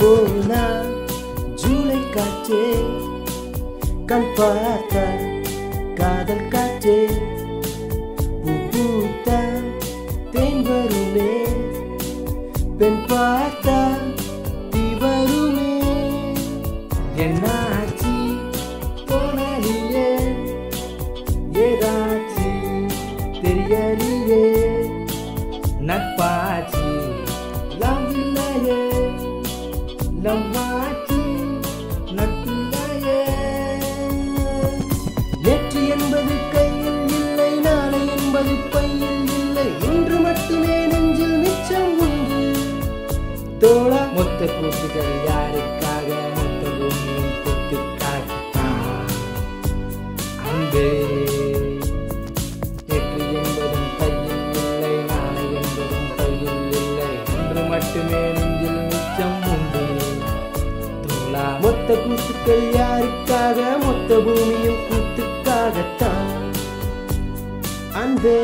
போனா ஜூலை காற்றே கண் பார்த்தா காதல் காற்றே பூ பூத்தா தேன் வருமே பெண் பார்த்தா தீ வருமே என்னாச்சு போனலியே ஏதாச்சு தெரியலையே நட்பாச்சு லவ் இல்லையே லவ் ஆச்சு நட்பில்லையே நேற்று என்பது கையில் இல்லை நாளை என்பது பையில் இல்லை இன்று மட்டுமே நெஞ்சில் மிச்சம் உண்டு தோழா மொத்த கூட்டுகள் யாருக்காக மொத்த பூமியின் கொத்துக்காகத்தான் அன்பே நேற்று என்பதும் கையில் இல்லை நாளை என்பதும் கையில் இல்லை இன்று மட்டுமே நெஞ்சில் மிச்சம் உண்டு தோழா மொத்த கூத்துக்கள் யாருக்காக மொத்த பூமியும் கூத்துக்காகத்தான் அன்பே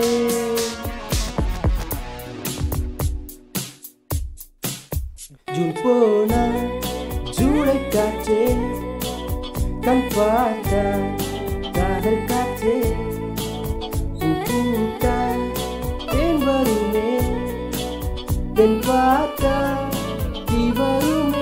ஜூன் போனா ஜூலை காற்றே கண் பார்த்தா காதல் காற்றே பூ பூத்தா தேன் வருமே பெண் பார்த்தா தீ வருமே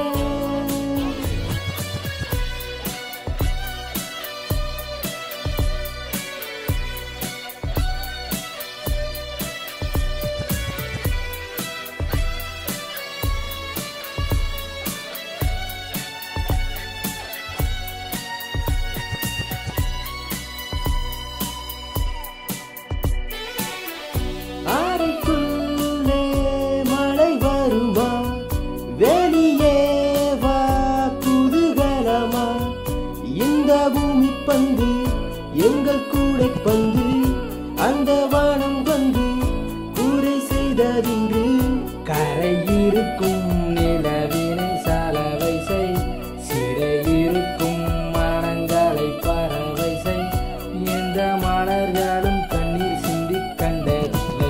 அறைக்குள்ளே மழை வருமா வெளியே வா குதூகலமா இந்த பூமி பந்து எங்கள் கூடை பந்து அந்த வானம் வந்து கூரை செய்ததின்று கரை இருக்கும் நிலவினை சாலவை செய் சிறை இருக்கும் மனங்களை பறவை செய் எந்த மலர்களும் கண்ணீர் சிந்தி கண்டதில்லை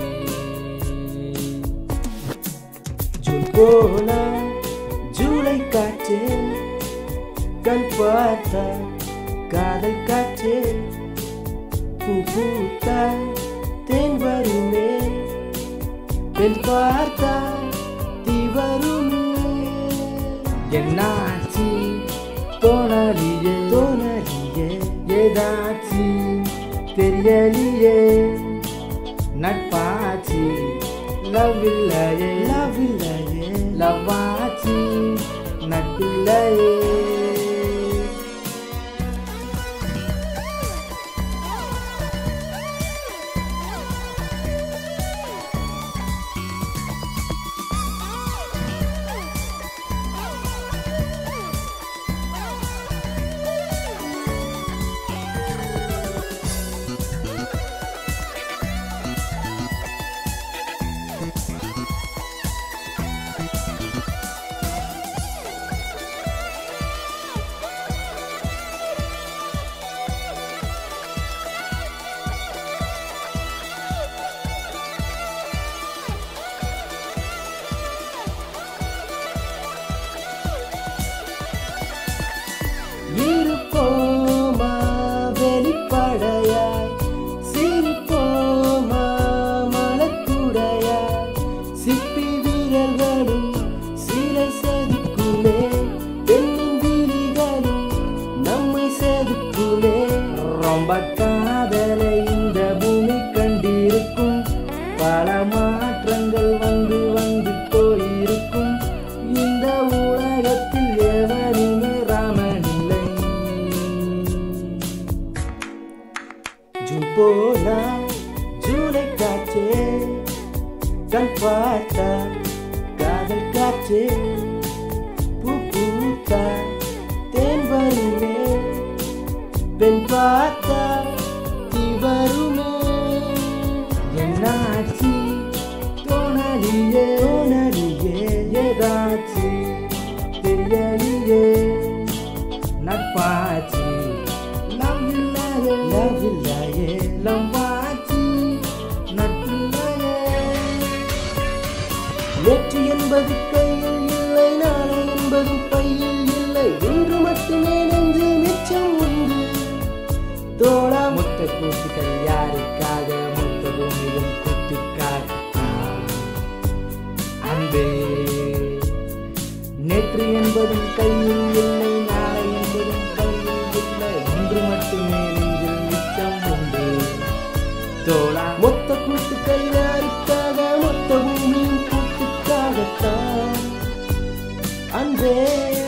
ஜூன் போனா ஜூலை காற்றே கண் பார்த்தா காதல் காற்றே பூ பூத்தா தேன் வருமே பெண் பார்த்தா தீ வருமே என்னாச்சு தோணலியே தோணலியே ஏதாச்சு தெரியலியே நட்பாச்சு லவ் இல்லையே லவ் இல்லையே லவ் ஆச்சு நட்பில்லையே இருப்போமா வெளிப்படையாய் சிரிப்போமா மனக்குடையாய் சிப்பி வீரர்களும் சிலை செதுக்குமே பெண்ணின் விழிகளும் நம்மை செதுக்குமே ரொம்ப காதலை இந்த பூமி கண்டிருக்கும் பல மாற்றங்கள் வந்து வந்து போயிருக்கும் இந்த உலகத்தில் எவனுமே ராமன் இல்லை ஜூன் போனா ஜூலை காற்றே கண் பார்த்தா காதல் காற்றே பூ பூத்தா தேன் வருமே பெண் பார்த்தா தீ வருமே என்னாச்சு தோணலியே தோணலியே ஏதாச்சு தெரியலியே நட்பாச்சு லவ் இல்லையே லவ் இல்லையே லவ் ஆச்சு நட்பில்லையே நேற்று என்பது கையில் இல்லை நாளை நேற்று என்பதும் கையில் இல்லை நாளை என்பதும் கையில் இல்லை ஒன்று மட்டுமே நெஞ்சில் மிச்சம் உண்டு தோழா மொத்த கூட்டுக்கள் யாருக்காக மொத்த பூமியும் கூட்டுக்காகத்தான் அன்பே